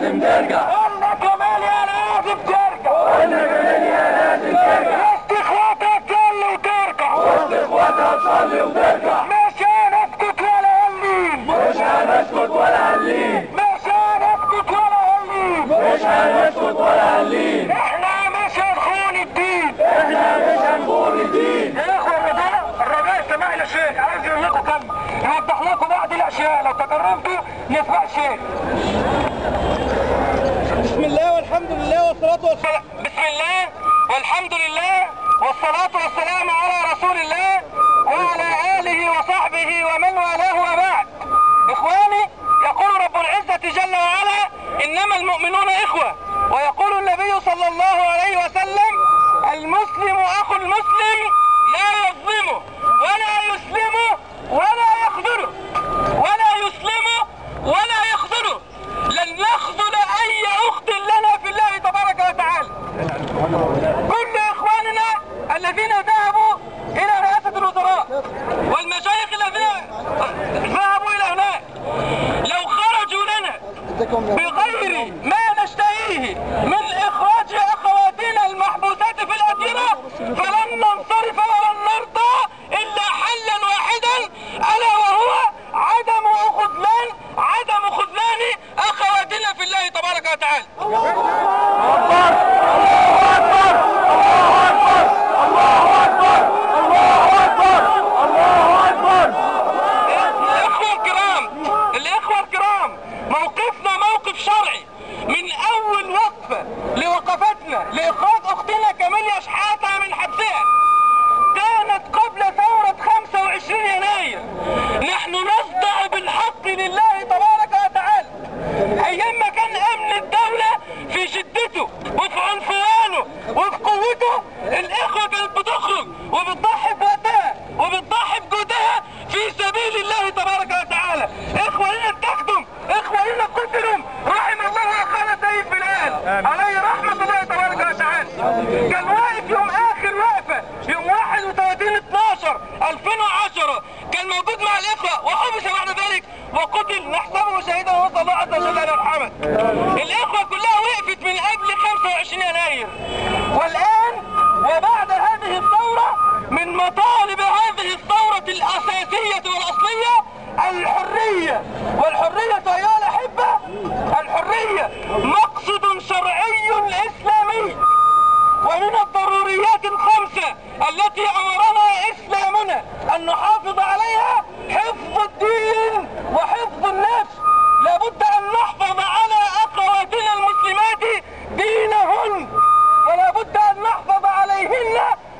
لازم ترجع قلنا كمان يا لازم ترجع قلنا كمان يا لازم ترجع وسط اخواتها تصلي وترجع وسط اخواتها تصلي وترجع مش هنسكت ولا هنلين مش هنسكت ولا هنلين مش هنسكت ولا هنلين مش هنسكت ولا هنلين احنا مش هنخون الدين احنا مش هنقول الدين يا اخوة الرجاء الرجاء سماح لي شيء عايز يقول لكم كم يوضح لكم بعض الاشياء لو تكرمتوا نسمع شيء بسم الله والحمد لله والصلاة والسلام بسم الله والحمد لله والصلاة والسلام على رسول الله وعلى آله وصحبه ومن والاه وبعد إخواني يقول رب العزة جل وعلا إنما المؤمنون إخوة ويقول النبي صلى الله عليه وسلم المسلم أخو المسلم لا يظلمه ولا يسلمه ولا يخذله ولا يسلمه ولا يخذله لن نخذل أي أخت لنا في الله تبارك وتعالى كل إخواننا الذين ذهبوا إلى رئاسة الوزراء والمشايخ الذين ذهبوا إلى هناك لو خرجوا لنا بغير ما نشتهيه من إخراج أخواتنا المحبوسات في الأديرة فلن ننصرف ولن نرضى إلا حلا واحدا ألا وهو عدم خذلان عدم خذلان أخواتنا في الله تبارك وتعالى الإخوة الكرام الإخوة الكرام موقفنا موقف شرعي من أول وقفة لوقفتنا لإخراج أختنا كاميليا شحاتة من حبسها كانت قبل ثورة 25 يناير نحن نصدع بالحق لله تبارك وتعالى أيام ما كان أمن الدولة في شدته وفي عنفوانه وفي قوته الإخوة كانت بتخرج وبتضحي بوقتها وبتضحي بجهدها في سبيل الله تبارك وتعالى إخواننا اتخذوا إخواننا قتلوا رحم الله أخانا سيد بلال عليه رحمة الله تبارك وتعالى كان واقف يوم آخر وقفة يوم 31 12 2010 كان موجود مع الإخوة وحبس بعد ذلك وقتل نحسبه شهيدا ونسأل الله عز وجل أن يرحمه الإخوة كلها وقفت من قبل 25 يناير والآن وبعد هذه الثورة من مطالب هذه الثورة الأساسية والأصلية الحرية والحرية أيها الأحبة الحرية مقصد شرعي إسلامي ومن الضروريات الخمسة التي أمرنا إسلامنا أن نحافظ عليها حفظ الدين وحفظ النفس لابد أن نحفظ على أخواتنا المسلمات دينهن ولا بد أن نحفظ عليهن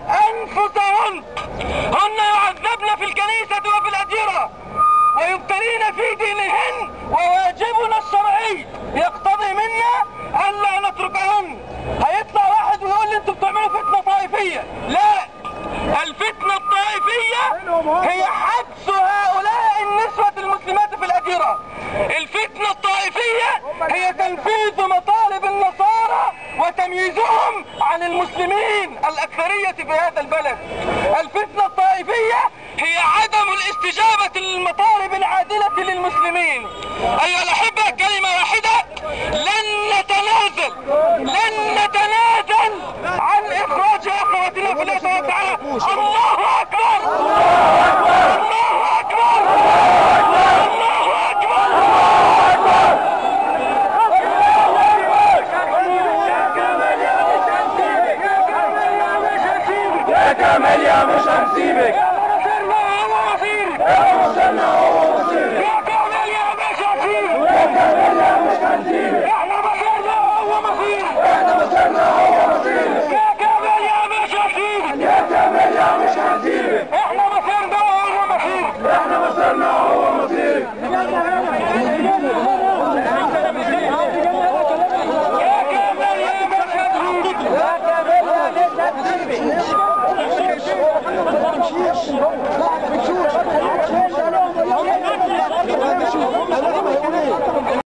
أنفسهن هن يعذبن في الكنيسة وفي الأديرة ويبتلين في دينهن وواجبنا الشرعي يقتضي منا ألا نتركهن هيطلع واحد ويقول لي انتوا بتعملوا فتنة طائفية لا الفتنة الطائفية هي حبس هؤلاء النسوة المسلمات في الأديرة الفتنة الطائفية هي تنفيذ مطالب النصارى وتمييزهم عن المسلمين الأكثرية في هذا البلد الفتنة الطائفية هي عدم الاستجابة للمطالب العادلة للمسلمين أيها الأحبة كلمة واحدة